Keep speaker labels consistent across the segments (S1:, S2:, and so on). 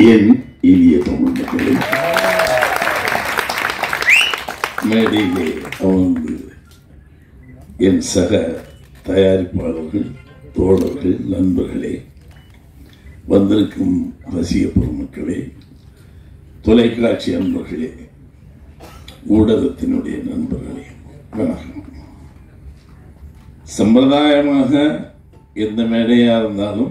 S1: என் இனிய தமிழ் மக்களே மேடையிலே அமர்ந்து என் சக தயாரிப்பாளர்கள் தோழர்கள் நண்பர்களே வந்திருக்கும் ரசிக பெருமக்களே தொலைக்காட்சி அன்பர்களே ஊடகத்தினுடைய நண்பர்களே வணக்கம் சம்பிரதாயமாக எந்த மேடையாக இருந்தாலும்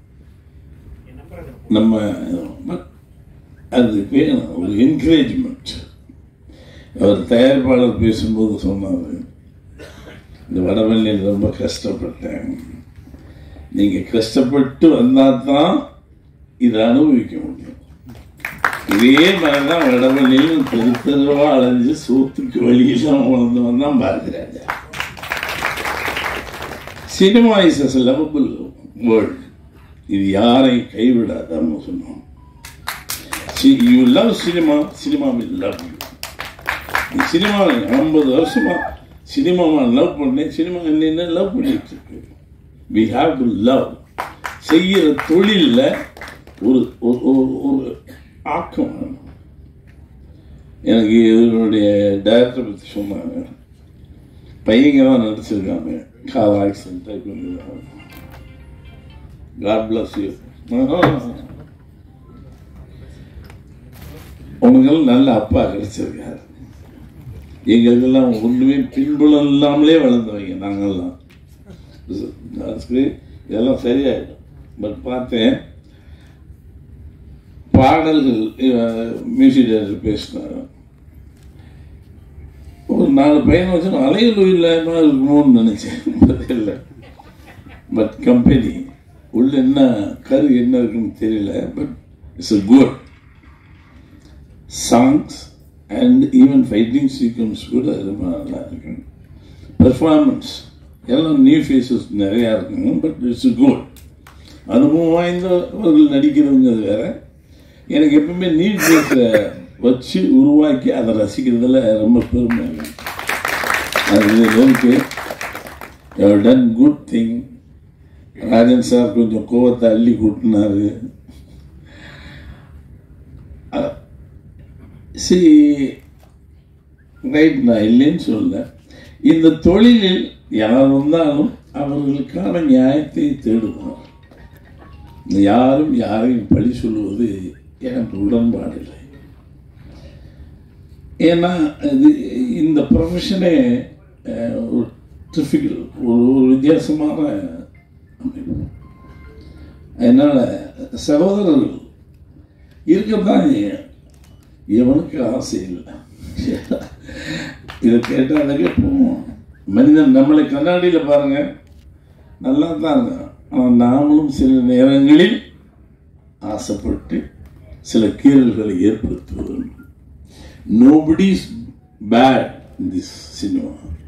S1: நம்ம அது வேணும் ஒரு என்கரேஜ்மெண்ட் அவர் தயாரிப்பாளர் பேசும்போது சொன்னார் இந்த வடவெளியில் ரொம்ப கஷ்டப்பட்டேன் நீங்கள் கஷ்டப்பட்டு வந்தால் தான் இதை அனுபவிக்க முடியும் இதே மாதிரி தான் வடவெளியில் தெரு தெருவா அலைஞ்சு சூத்துக்கு வழியெல்லாம் வளர்ந்தவன் தான் பார்க்குறாங்க cinema is as lovable world இது யாரை கைவிடாதான்னு சொன்னோம் you love cinema cinema will love you சினிமாவை ஐம்பது வருஷமா சினிமாவை லவ் பண்ணேன் சினிமா என்ன லவ் பண்ணிட்டு இருக்கு வி ஹாவ் டு லவ் செய்கிற தொழிலில் ஒரு ஒரு ஒரு- ஒரு ஆக்கம் வேணும் எனக்கு இதனுடைய டைரக்டர் பற்றி சொன்னாங்க பையங்க தான் நடிச்சிருக்காங்க கால் accident type God bless you உனக்கெல்லாம் நல்ல அப்பா கிடைச்சிருக்காரு எங்களுக்கெல்லாம் ஒன்றுமே பின்புலம் இல்லாமலே வளர்ந்தவங்க நாங்கள்லாம் That's great. இதெல்லாம் சரியாயிடும் பட் பார்த்தேன் பாடல்கள் மியூசிக் டைரக்டர் பேசினார் ஒரு நாலு பையனை வச்சு அலையில் இல்லாமல் இருக்குமோன்னு நினைச்சேன் பட் இல்லை பட் கம்பெனி உள்ள என்ன கரு என்ன இருக்குன்னு தெரியல but it's a good songs and even fighting sequence கூட ரொம்ப நல்லா இருக்கு பெர்ஃபார்மன்ஸ் எல்லாம் நியூ ஃபேஸஸ் நிறையா இருக்குங்க பட் இட்ஸ் குட் அனுபவம் வாய்ந்தவர்கள் நடிக்கிறவங்க வேற எனக்கு எப்பவுமே நீட் ஃபேஸை வச்சு உருவாக்கி அதை ரசிக்கிறதுல ரொம்ப பெருமை அது okay done good thing Rajan sir கொஞ்சம் கோவத்தை அள்ளி கூட்டினாரு சி ரைட் நான் இல்லைன்னு சொல்ல இந்த தொழிலில் யார் வந்தாலும் அவர்களுக்கான நியாயத்தை தேடுவார் யாரும் யாரையும் பழி சொல்லுவது எனக்கு உடன்பாடில்லை ஏன்னா இது இந்த ப்ரொஃபஷனே அஹ், ஒரு டிஃபிகல் ஒரு ஒரு வித்தியாசமான அமைப்பு அதனால் சகோதரர்கள் இருக்கத்தான் இவனுக்கு ஆசை இல்லை இதை கேட்டால் கேட்போம் மனிதன் நம்மளை கண்ணாடியில் பாருங்க நல்லா தான் இருக்கான் ஆனால் நாமளும் சில நேரங்களில் ஆசைப்பட்டு சில கீறல்களை ஏற்படுத்துவது நோபடிஸ் பேட் திஸ் சினிமா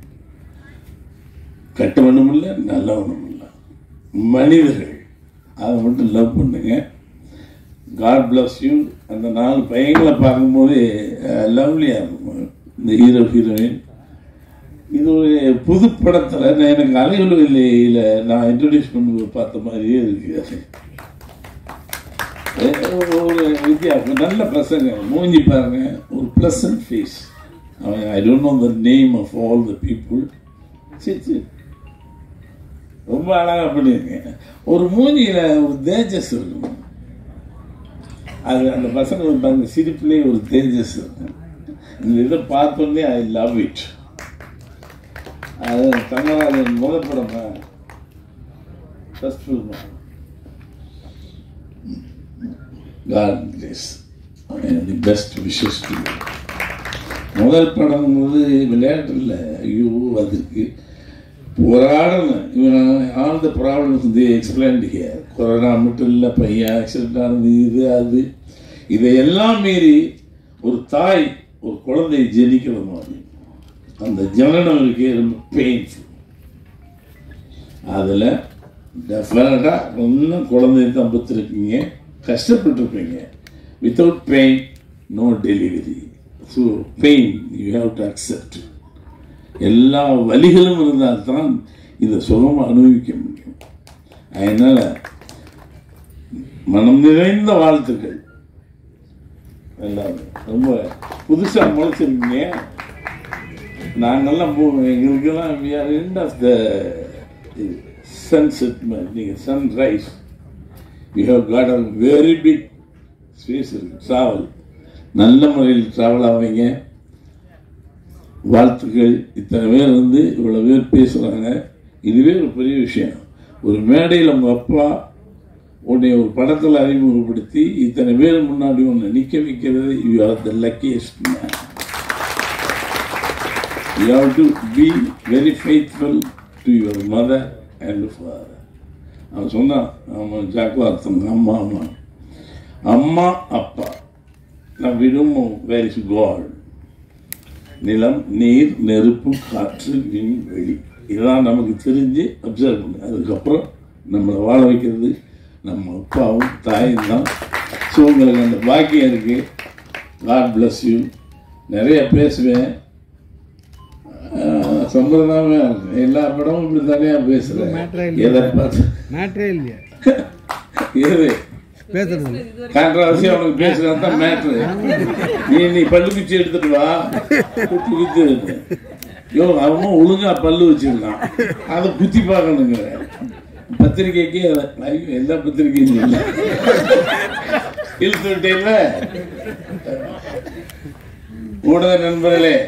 S1: கெட்டவனும் இல்லை நல்லவனும் இல்லை மனிதர்கள் அதை மட்டும் லவ் பண்ணுங்க காட் பிளஸ் யூ அந்த நாலு பையங்களை பார்க்கும்போது லவ்லியாக இருக்கும் இந்த ஹீரோ ஹீரோயின் இது ஒரு புது படத்தில் நான் எனக்கு அலையுலகில் நான் இன்ட்ரடியூஸ் பண்ணும்போது பார்த்த மாதிரியே இருக்கு அது ஒரு- ஒரு வித்தியாசம் நல்ல பசங்க மூஞ்சி பாருங்க ஒரு ப்ளசன்ட் ஃபேஸ் அவன் I don't know the name of all the people சரி சரி ரொம்ப அழகாக பண்ணியிருக்கேன் ஒரு மூஞ்சியில் ஒரு தேஜஸ் இருக்கும் அது அந்த பசங்க அந்த சிரிப்புலேயே ஒரு தேஜஸ் இருக்கும் இந்த இதை பார்த்தோன்னே ஐ லவ் இட் அது தங்கராஜன் முதல் படம் first film God grace the best wishes to முதல் படம்ங்கிறது விளையாட்டு இல்லை ஐயோ அதுக்கு போராடணும் இவன் all the problems the explain here corona மட்டும் இல்லை பையன் ஆக்சிடென்ட் ஆனது இது அது இதையெல்லாம் மீறி ஒரு தாய் ஒரு குழந்தை ஜெனிக்கிற மாதிரி அந்த ஜனனம் இருக்கே ரொம்ப பெயின்ஃபுல் அதில் டெஃபினட்டாக இன்னும் குழந்தைய தான் பெற்றிருக்கீங்க கஷ்டப்பட்டிருப்பீங்க without pain no delivery so pain you have to accept எல்லா வலிகளும் இருந்தால் தான் இதை சுகமாக அனுபவிக்க முடியும் அதனால் மனம் நிறைந்த வாழ்த்துக்கள் எல்லாரும் ரொம்ப புதுசாக முளைச்சிருக்கீங்க நாங்கெல்லாம் போ எங்களுக்கெல்லாம் we are end of the sunset நீங்கள் sunrise you have got a very big space இருக்கு ட்ராவல் நல்ல முறையில் ட்ராவல் ஆவீங்க வாழ்த்துக்கள் இத்தனை பேர் வந்து இவ்வளோ பேர் பேசுகிறாங்க இதுவே ஒரு பெரிய விஷயம் ஒரு மேடையில் உங்கள் அப்பா உன்னை ஒரு படத்தில் அறிமுகப்படுத்தி இத்தனை பேர் முன்னாடி உன்னை நிற்க வைக்கிறது you are the luckiest man you have to be very faithful to your mother and father அவன் சொன்னான் அவன் ஜாக்வார்த்தன் அம்மா அம்மா அம்மா அப்பா நான் விடும் வேர் இஸ் காட் நிலம் நீர் நெருப்பு காற்று விண் வெளி இதெல்லாம் நமக்கு தெரிஞ்சு அப்சர்வ் பண்ணு அதுக்கப்புறம் நம்மளை வாழ வைக்கிறது நம்ம அப்பாவும் தாயும் தான் ஸோ உங்களுக்கு அந்த பாக்கியம் இருக்குது காட் bless யூ நிறைய பேசுவேன் ஆஹ் சம்பிரதாயமா இருக்கு எல்லா படமும் இப்படி தனியாக
S2: matter
S1: பேசுகிறேன்
S2: இல்ல.
S1: எதை பார்த்து
S2: மேட்ரே இல்லையா
S1: எது
S2: பேசுறது இல்ல.
S1: கான்ட்ரவர்சி அவனுக்கு பேசுறது தான் மேட்ரு நீ நீ பல்லு குச்சி எடுத்துட்டு வா குத்தி குத்தி யோ அவனும் ஒழுங்கா பல்லு வச்சிருக்கான் அதை குத்தி பார்க்கணுங்க பத்திரிக்கைக்கு ஐயோ, எல்லா பத்திரிக்கையும் இல்லை இழுத்து விட்டேன்ல ஊடக நண்பர்களே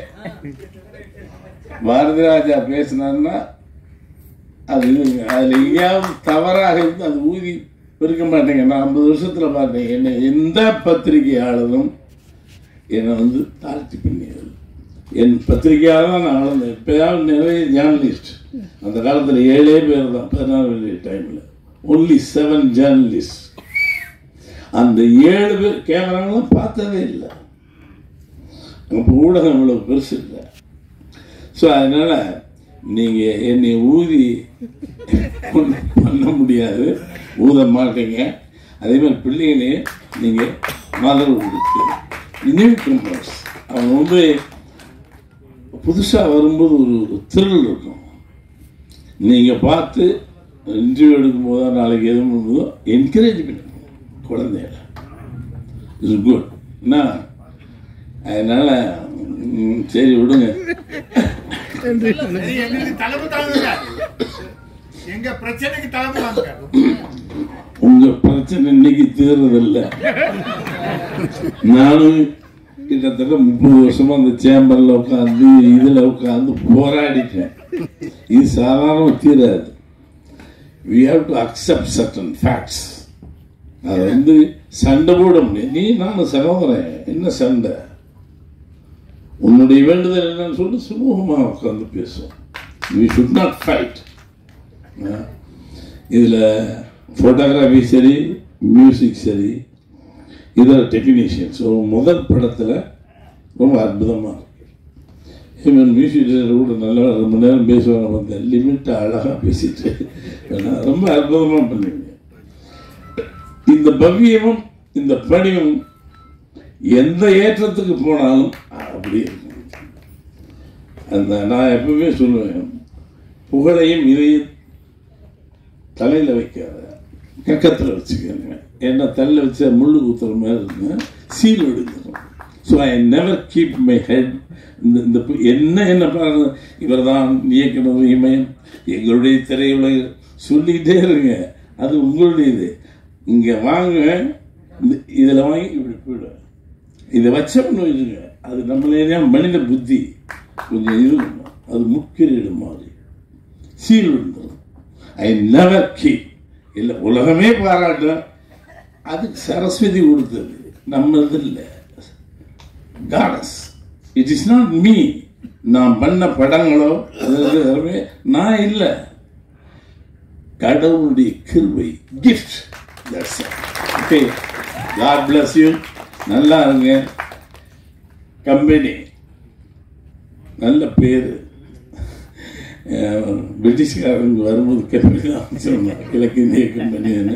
S1: பாரதி ராஜா பேசினான்னா அது அதில் எங்கேயாவது தவறாக இருந்து அது ஊதி இருக்க மாட்டேங்க நான் ஐம்பது வருஷத்தில் பார்த்தேன் என்னை எந்த பத்திரிகையாளரும் என்னை வந்து தாழ்த்தி பண்ணியது என் பத்திரிகையாளர் தான் நான் வளர்ந்தேன் இப்போயாவது நிறைய ஜேர்னலிஸ்ட் அந்த காலத்தில் ஏழே பேர் தான் பதினாறு வெளிய டைமில் ஒன்லி செவன் ஜேர்னலிஸ்ட் அந்த ஏழு பேர் கேமராங்களும் பார்த்ததே இல்லை அப்போ ஊடகம் இவ்வளோ பெருசு இல்லை ஸோ அதனால் நீங்கள் என்னை ஊதி ஒண்ணும் பண்ண முடியாது ஊத மாட்டீங்க அதே மாதிரி பிள்ளைகளையும் நீங்கள் மதர் கொடுத்து நியூ கம்பர்ஸ் அவங்க வந்து புதுசாக வரும்போது ஒரு த்ரில் இருக்கும் நீங்கள் பார்த்து இன்டர்வியூ எடுக்கும்போதோ நாளைக்கு எதுவும் பண்ணும்போதோ என்கரேஜ் பண்ணுங்க குழந்தைகள இட்ஸ் குட் என்ன அதனால் ம், சரி விடுங்க
S2: நன்றி
S3: இது எங்களுக்கு தலைமை தாங்குங்க எங்க பிரச்சனைக்கு தலைமை தாங்குங்க
S1: உங்க பிரச்சனை இன்னைக்கு தீர்றதில்ல நானும் கிட்டத்தட்ட முப்பது வருஷமா அந்த சேம்பர்ல உட்காந்து இதுல உட்காந்து போராடிட்டேன் இது சாதாரண தீராது we have to accept certain facts அது வந்து சண்டை போட முடியும் நீ நானும் சகோதரன் என்ன சண்டை உன்னுடைய வேண்டுதல் என்னன்னு சொல்லி சுமூகமா உட்காந்து பேசுவோம் we should not fight இதில் ஃபோட்டோகிராஃபி சரி மியூசிக் சரி இதர டெக்னீஷியன் ஸோ முதல் படத்தில் ரொம்ப அற்புதமாக இருக்கு இவன் மியூசிக் கூட நல்லா ரொம்ப நேரம் பேசுவாங்க வந்து லிமிட்டை அழகாக பேசிட்டு ஏன்னா ரொம்ப அற்புதமாக பண்ணுவீங்க இந்த பவ்யமும் இந்த பணியும் எந்த ஏற்றத்துக்கு போனாலும் அப்படி இருக்கும் அந்த நான் எப்பவுமே சொல்லுவேன் புகழையும் இதையும் தலையில் வைக்காத கக்கத்தில் வச்சுக்கோங்க ஏன்னா தலையில் வச்சா முள்ளு குத்துற மாதிரி இருக்குங்க சீல் எடுத்துரும் so I never keep my head இந்த இந்த பு- என்ன என்ன பாருங்க இவர் தான் இயக்குனர் இமயம் எங்களுடைய திரையுலக சொல்லிக்கிட்டே இருங்க அது உங்களுடையது இங்கே வாங்க இந்த- இதில் வாங்கி இப்படி போயிடுவேன் இதை வச்சோம்னு வச்சுங்க அது நம்மளே மனித புத்தி கொஞ்சம் இது அது முக்கிரீடு மாதிரி சீல் விழுந்துடும் ஐ நெவர் கீப் இல்லை உலகமே பாராட்டும் அதுக்கு சரஸ்வதி கொடுத்தது நம்ம இது இல்லை God's it is not me நான் பண்ண படங்களோ அது இது எல்லாமே நான் இல்லை கடவுளுடைய கிருபை gift that's okay God bless you நல்லா இருங்க கம்பெனி நல்ல பேர் அஹ், பிரிட்டிஷ்காரங்க வரும்போது கம்பெனி தான் சொன்னாங்க கிழக்கிந்திய கம்பெனின்னு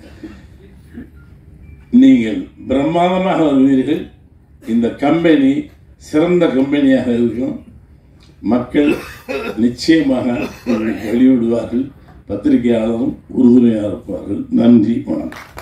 S1: நீங்கள் பிரம்மாண்டமாக வருவீர்கள் இந்த கம்பெனி சிறந்த கம்பெனியாக இருக்கும் மக்கள் நிச்சயமாக உங்களுக்கு வெளியிடுவார்கள் பத்திரிகையாளரும் உறுதுணையாக இருப்பார்கள் நன்றி வணக்கம்